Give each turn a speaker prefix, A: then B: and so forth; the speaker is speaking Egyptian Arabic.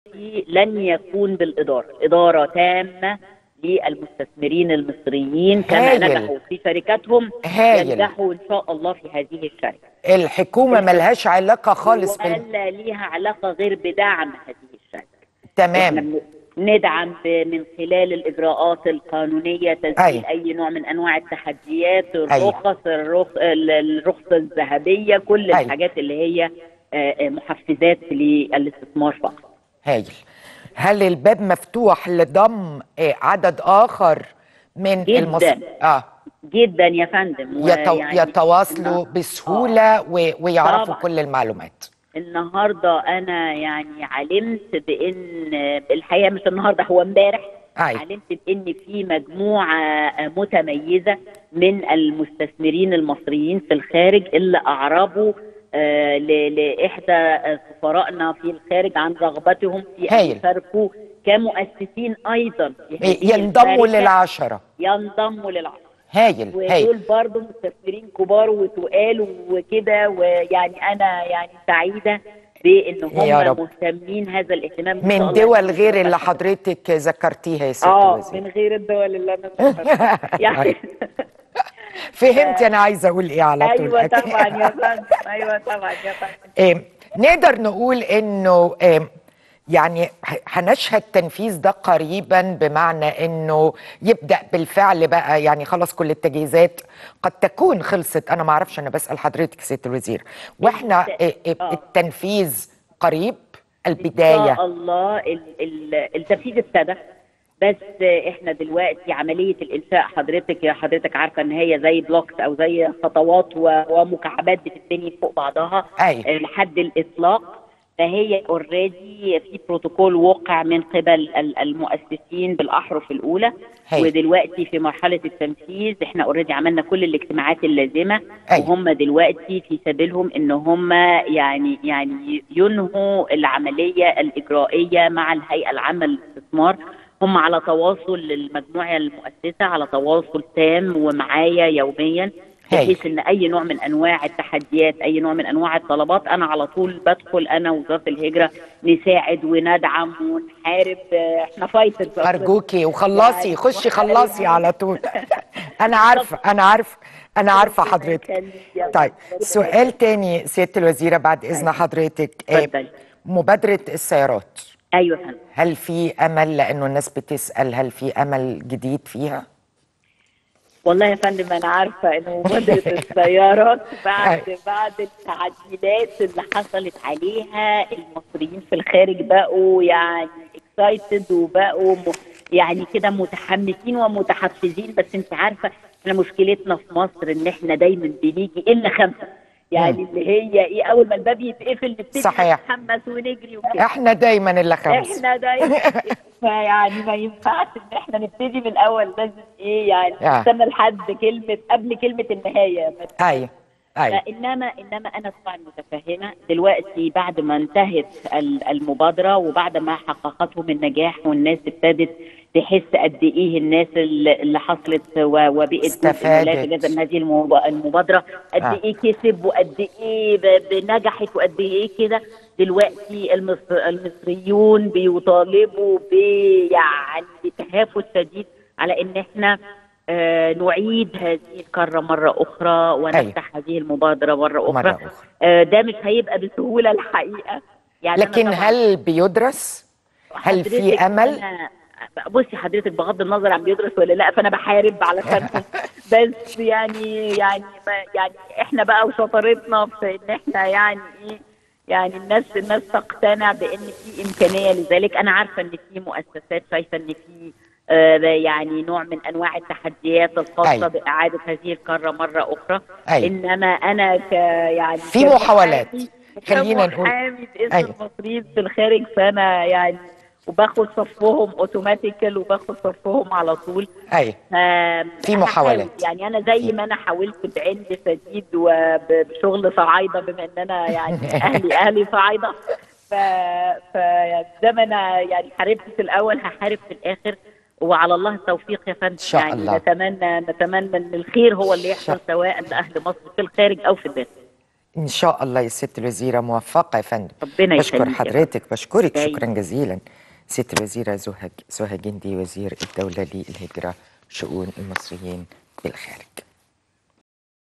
A: لن يكون بالإدارة إدارة تامة للمستثمرين المصريين كما
B: هايل.
A: نجحوا في شركاتهم
B: هايل.
A: ينجحوا إن شاء الله في هذه الشركة
B: الحكومه ملهاش علاقه خالص بال...
A: ولا ليها علاقة غير بدعم هذه الشركة احنا
B: تمام
A: بن- ندعم ب- من خلال الإجراءات القانونية تسجيل
B: أيوة.
A: أي نوع من أنواع التحديات
B: أيوة.
A: الرخص الرخ... ال- الرخصة الذهبية كل
B: أيوة.
A: الحاجات اللي هي آه، آه، محفزات للاستثمار فقط
B: هايل هل الباب مفتوح لضم آه، عدد اخر من
A: جداً.
B: المصر اه
A: جدا يا فندم
B: يتو...
A: ويعني
B: يتواصلوا
A: النه-
B: بسهوله و... ويعرفوا
A: طبعاً.
B: كل المعلومات
A: النهارده انا يعني علمت بان الحقيقه مش النهارده هو امبارح
B: أيوة.
A: علمت بان في مجموعه متميزه من المستثمرين المصريين في الخارج اللي اعربوا آه، ل- لاحدى سفرائنا في الخارج عن رغبتهم في ان
B: هايل.
A: يشاركوا كمؤسسين ايضا في هذه
B: ينضموا
A: الشركة.
B: للعشره
A: ينضموا للعشره
B: هايل هايل
A: ودول برضه مستثمرين كبار وتقال وكده ويعني انا يعني سعيده بان
B: يا
A: هم
B: رب.
A: مهتمين هذا الاهتمام إن شاء
B: من
A: الله
B: دول
A: يكون
B: غير اللي
A: متفق.
B: حضرتك ذكرتيها يا ست
A: اه
B: الوزير
A: من غير الدول اللي انا ذكرتها. يعني
B: فهمت انا عايزه اقول ايه على طول
A: ايوه
B: أكيد.
A: طبعا يا فندم ايوه طبعا يا فندم
B: إيه، نقدر نقول انه إيه، يعني ه- هنشهد تنفيذ ده قريبا بمعنى انه يبدا بالفعل بقى يعني خلاص كل التجهيزات قد تكون خلصت انا ما اعرفش انا بسال حضرتك ست الوزير واحنا إيه، إيه،
A: آه.
B: التنفيذ قريب
A: ان
B: البدايه
A: شاء الله ال- ال- التنفيذ ابتدى بس احنا دلوقتي عمليه الانشاء حضرتك يا حضرتك عارفه ان هي زي بلوكس او زي خطوات و- ومكعبات بتتبني فوق بعضها
B: أيوة.
A: آه، لحد الاطلاق فهي اوريدي في بروتوكول وقع من قبل ال- المؤسسين بالاحرف الاولى
B: هاي.
A: ودلوقتي في مرحله التنفيذ احنا اوريدي عملنا كل الاجتماعات اللازمه
B: أيوة.
A: وهم دلوقتي في سبيلهم ان هم يعني يعني ينهوا العمليه الاجرائيه مع الهيئه العامه للاستثمار هم على تواصل المجموعه المؤسسه على تواصل تام ومعايا يوميا
B: هايل.
A: بحيث ان اي نوع من انواع التحديات اي نوع من انواع الطلبات انا على طول بدخل انا ووزاره الهجره نساعد وندعم ونحارب آه، احنا فايترز
B: ارجوكي وخلصي
A: يعني
B: خشي
A: محاربين.
B: خلصي على طول انا عارفه انا عارفه انا عارفه حضرتك طيب سؤال تاني سياده الوزيره بعد اذن حضرتك إيه،
A: اتفضلي.
B: مبادره السيارات
A: ايوه يا فندم
B: هل في امل لانه الناس بتسال هل في امل جديد فيها
A: والله يا فندم انا عارفه ان مبادره السيارات بعد
B: أي.
A: بعد التعديلات اللي حصلت عليها المصريين في الخارج بقوا يعني اكسايتد وبقوا م- يعني كده متحمسين ومتحفزين بس انت عارفه احنا مشكلتنا في مصر ان احنا دايما بنيجي الا خمسه يعني اللي هي ايه اول ما الباب يتقفل نبتدي
B: صحيح.
A: نتحمس ونجري وكده
B: احنا دايما اللي خمس
A: احنا دايما فيعني ما ينفعش ان احنا نبتدي من الاول لازم ايه يعني
B: آه.
A: نستنى لحد كلمه قبل كلمه النهايه
B: ايوه ايوه
A: فانما انما انا طبعا متفهمه دلوقتي بعد ما انتهت ال- المبادره وبعد ما حققتهم النجاح والناس ابتدت تحس قد ايه الناس اللي اللي حصلت و- وبقت جزء
B: استفادت.
A: لا يتجزأ من هذه المب- المبادره قد
B: آه.
A: ايه كسب وقد ايه ب- ب- نجحت وقد ايه كده دلوقتي المصر المصريون بيطالبوا ب يعني بتهافت شديد على ان احنا آه نعيد هذه الكرة مرة أخرى ونفتح هذه المبادرة مرة أخرى,
B: مرة أخرى.
A: آه ده مش هيبقى بسهولة الحقيقة يعني أنا
B: لكن
A: طبعاً
B: هل بيدرس هل في
A: حضرتك
B: امل
A: أنا- بصي حضرتك بغض النظر عن بيدرس ولا لا فانا بحارب علشانهم بس يعني يعني ما يعني احنا بقى وشطارتنا في ان احنا يعني ايه يعني الناس الناس تقتنع بان في امكانيه لذلك انا عارفه ان في مؤسسات شايفه ان في آه يعني نوع من انواع التحديات الخاصه
B: أيوة.
A: باعاده هذه الكره مره اخرى
B: أيوة.
A: انما انا ك يعني
B: في محاولات. خلينا نقول.
A: كمحامي باسم
B: أيوة.
A: المصريين في الخارج فانا يعني وباخد صفهم اوتوماتيكال وباخد صفهم على طول
B: ايوه
A: آم،
B: في
A: أنا
B: محاولات.
A: حاول- يعني انا زي ما انا حاولت بعند شديد وبشغل صعايده بما ان انا يعني اهلي اهلي صعايده ف ف زي ما انا يعني حاربت في الاول هحارب في الاخر وعلى الله التوفيق يا فندم
B: إن شاء
A: يعني
B: الله.
A: نتمنى نتمنى ان الخير هو اللي يحصل
B: شاء-
A: سواء لاهل مصر في الخارج او في الداخل
B: ان شاء الله يا ست الوزيره موفقه يا فندم
A: ربنا
B: بشكر
A: يخليك يا
B: حضرتك بشكرك
A: دايما.
B: شكرا جزيلا ست الوزيره زهى زهى جندي وزير الدوله للهجره شؤون المصريين بالخارج